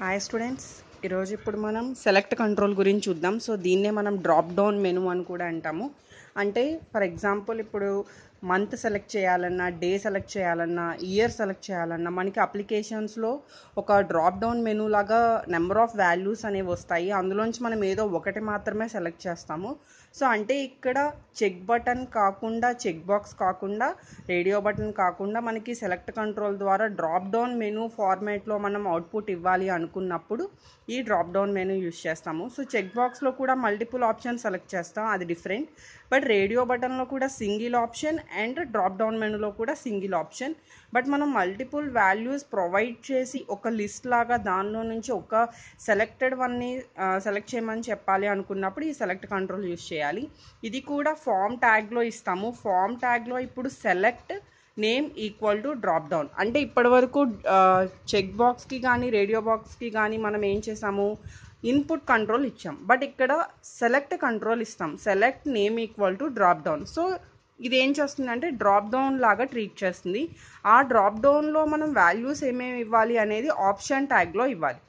Hi students ఈరోజు ఇప్పుడు మనం సెలెక్ట్ కంట్రోల్ గురించి చూద్దాం సో దీన్నే మనం డ్రాప్ డౌన్ మెను అని కూడా అంటాము అంటే ఫర్ ఎగ్జాంపుల్ ఇప్పుడు మంత్ సెలెక్ట్ చేయాలన్నా డే సెలెక్ట్ చేయాలన్నా ఇయర్ సెలెక్ట్ చేయాలన్నా మనకి అప్లికేషన్స్లో ఒక డ్రాప్ డౌన్ మెనూ లాగా నెంబర్ ఆఫ్ వాల్యూస్ అనేవి వస్తాయి అందులోంచి మనం ఏదో ఒకటి మాత్రమే సెలెక్ట్ చేస్తాము సో అంటే ఇక్కడ చెక్ బటన్ కాకుండా చెక్ బాక్స్ కాకుండా రేడియో బటన్ కాకుండా మనకి సెలెక్ట్ కంట్రోల్ ద్వారా డ్రాప్ డౌన్ మెనూ ఫార్మేట్లో మనం అవుట్పుట్ ఇవ్వాలి అనుకున్నప్పుడు ఈ డ్రాప్ డౌన్ మెనూ యూస్ చేస్తాము సో చెక్ బాక్స్లో కూడా మల్టిపుల్ ఆప్షన్ సెలెక్ట్ చేస్తాం అది డిఫరెంట్ బట్ రేడియో బటన్లో కూడా single option and drop down మెనూలో కూడా సింగిల్ ఆప్షన్ బట్ మనం మల్టిపుల్ వాల్యూస్ ప్రొవైడ్ చేసి ఒక లిస్ట్ లాగా దానిలో నుంచి ఒక సెలెక్టెడ్ వన్ని సెలెక్ట్ చేయమని చెప్పాలి అనుకున్నప్పుడు ఈ సెలెక్ట్ కంట్రోల్ యూస్ చేయాలి ఇది కూడా ఫామ్ ట్యాగ్లో ఇస్తాము ఫామ్ ట్యాగ్లో ఇప్పుడు select name equal to drop down అంటే ఇప్పటివరకు చెక్ బాక్స్కి కానీ రేడియో బాక్స్కి కానీ మనం ఏం చేసాము ఇన్పుట్ కంట్రోల్ ఇచ్చాం బట్ ఇక్కడ సెలెక్ట్ కంట్రోల్ ఇస్తాం select name equal to drop down so ఇది ఏం చేస్తుందంటే డ్రాప్ డౌన్ లాగా ట్రీట్ చేస్తుంది ఆ డ్రాప్ డౌన్లో మనం వాల్యూస్ ఏమేమి ఇవ్వాలి అనేది ఆప్షన్ ట్యాగ్లో ఇవ్వాలి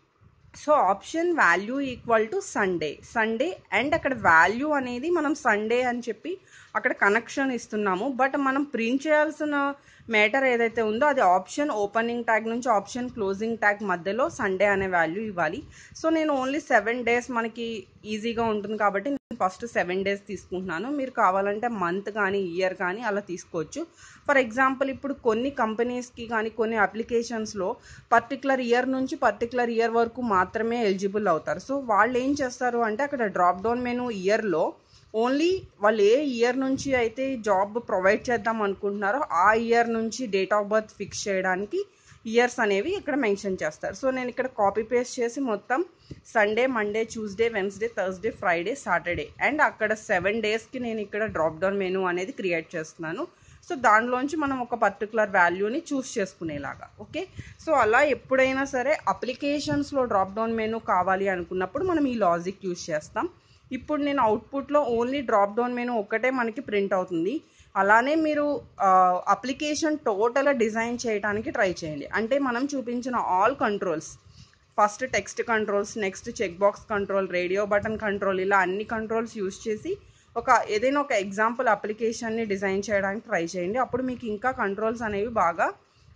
so option value equal to Sunday Sunday and అక్కడ వాల్యూ అనేది మనం సండే అని చెప్పి అక్కడ కనెక్షన్ ఇస్తున్నాము బట్ మనం ప్రింట్ చేయాల్సిన మేటర్ ఏదైతే ఉందో అది ఆప్షన్ ఓపెనింగ్ ట్యాగ్ నుంచి ఆప్షన్ క్లోజింగ్ ట్యాగ్ మధ్యలో సండే అనే వాల్యూ ఇవ్వాలి సో నేను ఓన్లీ సెవెన్ డేస్ మనకి ఈజీగా ఉంటుంది కాబట్టి నేను ఫస్ట్ సెవెన్ డేస్ తీసుకుంటున్నాను మీరు కావాలంటే మంత్ కానీ ఇయర్ కానీ అలా తీసుకోవచ్చు ఫర్ ఎగ్జాంపుల్ ఇప్పుడు కొన్ని కంపెనీస్కి కానీ కొన్ని అప్లికేషన్స్లో పర్టికులర్ ఇయర్ నుంచి పర్టికులర్ ఇయర్ వరకు మాత్రమే ఎలిజిబుల్ అవుతారు సో వాళ్ళు ఏం చేస్తారు అంటే అక్కడ డ్రాప్ డౌన్ మెనూ ఇయర్లో ఓన్లీ వాళ్ళు ఏ ఇయర్ నుంచి అయితే జాబ్ ప్రొవైడ్ చేద్దాం అనుకుంటున్నారో ఆ ఇయర్ నుంచి డేట్ ఆఫ్ బర్త్ ఫిక్స్ చేయడానికి ఇయర్స్ అనేవి ఇక్కడ మెన్షన్ చేస్తారు సో నేను ఇక్కడ కాపీ పేస్ట్ చేసి మొత్తం Sunday Monday Tuesday Wednesday Thursday Friday Saturday and అక్కడ సెవెన్ డేస్కి నేను ఇక్కడ డ్రాప్ డౌన్ మెనూ అనేది క్రియేట్ చేస్తున్నాను సో దానిలోంచి మనం ఒక పర్టికులర్ వాల్యూని చూస్ చేసుకునేలాగా ఓకే సో అలా ఎప్పుడైనా సరే అప్లికేషన్స్లో డ్రాప్ డౌన్ మెనూ కావాలి అనుకున్నప్పుడు మనం ఈ లాజిక్ యూస్ చేస్తాం ఇప్పుడు నేను అవుట్పుట్లో ఓన్లీ డ్రాప్ డౌన్ మెనూ ఒక్కటే మనకి ప్రింట్ అవుతుంది అలానే మీరు అప్లికేషన్ టోటల్ డిజైన్ చేయడానికి ట్రై చేయండి అంటే మనం చూపించిన all controls first text controls next check box control radio button control ఇలా అన్ని కంట్రోల్స్ యూస్ చేసి ఒక ఏదైనా ఒక ఎగ్జాంపుల్ అప్లికేషన్ని డిజైన్ చేయడానికి ట్రై చేయండి అప్పుడు మీకు ఇంకా కంట్రోల్స్ అనేవి బాగా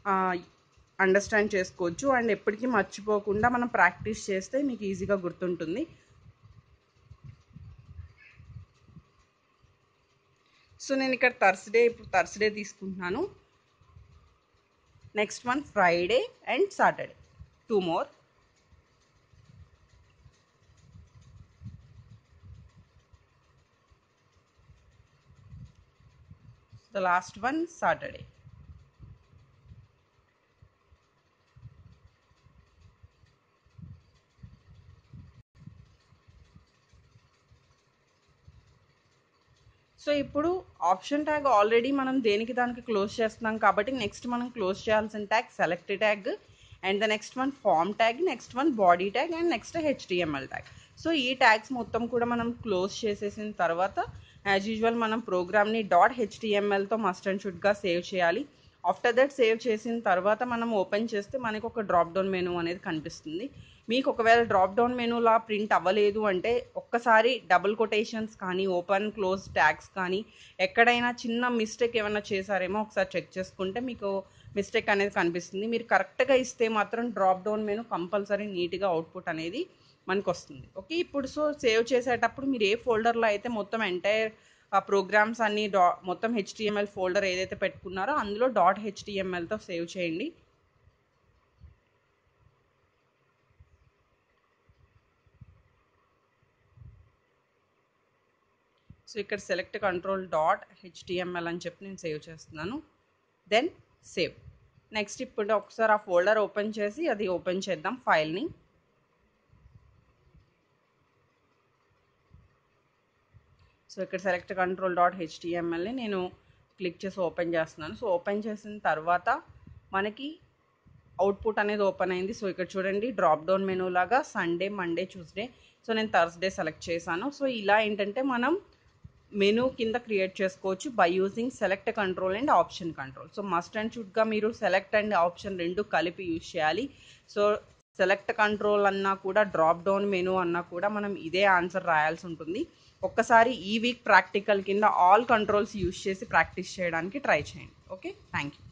అండర్స్టాండ్ చేసుకోవచ్చు అండ్ ఎప్పటికీ మర్చిపోకుండా మనం ప్రాక్టీస్ చేస్తే మీకు ఈజీగా గుర్తుంటుంది సో నేను ఇక్కడ థర్స్డే ఇప్పుడు థర్స్డే తీసుకుంటున్నాను next one Friday and Saturday two more the last one Saturday. So ఇప్పుడు ఆప్షన్ ట్యాగ్ ఆల్రెడీ మనం దేనికి దానికి క్లోజ్ చేస్తున్నాం కాబట్టి నెక్స్ట్ మనం క్లోజ్ చేయాల్సిన tag select tag and the next one form tag next one body tag and next HTML tag so ఈ tags మొత్తం కూడా మనం క్లోజ్ చేసేసిన తర్వాత యాజ్ యూజువల్ మనం ప్రోగ్రామ్ని డాట్ హెచ్డిఎంఎల్తో మస్ట్ అండ్ షుడ్గా సేవ్ చేయాలి ఆఫ్టర్ దట్ సేవ్ చేసిన తర్వాత మనం ఓపెన్ చేస్తే మనకు ఒక డ్రాప్ డౌన్ మెనూ అనేది కనిపిస్తుంది మీకు ఒకవేళ డ్రాప్ డౌన్ మెనూలా ప్రింట్ అవ్వలేదు అంటే ఒక్కసారి డబుల్ కొటేషన్స్ కానీ ఓపెన్ క్లోజ్ ట్యాగ్స్ కానీ ఎక్కడైనా చిన్న మిస్టేక్ ఏమైనా చేశారేమో ఒకసారి చెక్ చేసుకుంటే మీకు మిస్టేక్ అనేది కనిపిస్తుంది మీరు కరెక్ట్గా ఇస్తే మాత్రం డ్రాప్ డౌన్ మెనూ కంపల్సరీ నీట్గా అవుట్పుట్ అనేది మనకు వస్తుంది ఓకే ఇప్పుడు సో సేవ్ చేసేటప్పుడు మీరు ఏ ఫోల్డర్లో అయితే మొత్తం ఎంటైర్ ఆ ప్రోగ్రామ్స్ అన్ని డా మొత్తం హెచ్టిఎంఎల్ ఫోల్డర్ ఏదైతే పెట్టుకున్నారో అందులో డాట్ హెచ్టిఎంఎల్తో సేవ్ చేయండి సో ఇక్కడ సెలెక్ట్ కంట్రోల్ డాట్ హెచ్టిఎంఎల్ అని చెప్పి నేను సేవ్ చేస్తున్నాను దెన్ సేవ్ నెక్స్ట్ ఇప్పుడు ఒకసారి ఆ ఫోల్డర్ ఓపెన్ చేసి అది ఓపెన్ చేద్దాం ఫైల్ని సో ఇక్కడ సెలెక్ట్ కంట్రోల్ డాట్ హెచ్టిఎంఎల్ని నేను క్లిక్ చేసి ఓపెన్ చేస్తున్నాను సో ఓపెన్ చేసిన తర్వాత మనకి అవుట్పుట్ అనేది ఓపెన్ అయింది సో ఇక్కడ చూడండి డ్రాప్ డౌన్ మెనూ లాగా సండే మండే ట్యూస్డే సో నేను థర్స్డే సెలెక్ట్ చేశాను సో ఇలా ఏంటంటే మనం మెనూ కింద క్రియేట్ చేసుకోవచ్చు by using select control and option control so must and షుడ్గా మీరు సెలెక్ట్ అండ్ ఆప్షన్ రెండు కలిపి యూజ్ చేయాలి సో సెలెక్ట్ కంట్రోల్ అన్నా కూడా డ్రాప్ డౌన్ మెనూ అన్నా కూడా మనం ఇదే ఆన్సర్ రాయాల్సి ఉంటుంది ఒక్కసారి ఈ వీక్ ప్రాక్టికల్ కింద ఆల్ కంట్రోల్స్ యూస్ చేసి ప్రాక్టీస్ చేయడానికి ట్రై చేయండి ఓకే థ్యాంక్ యూ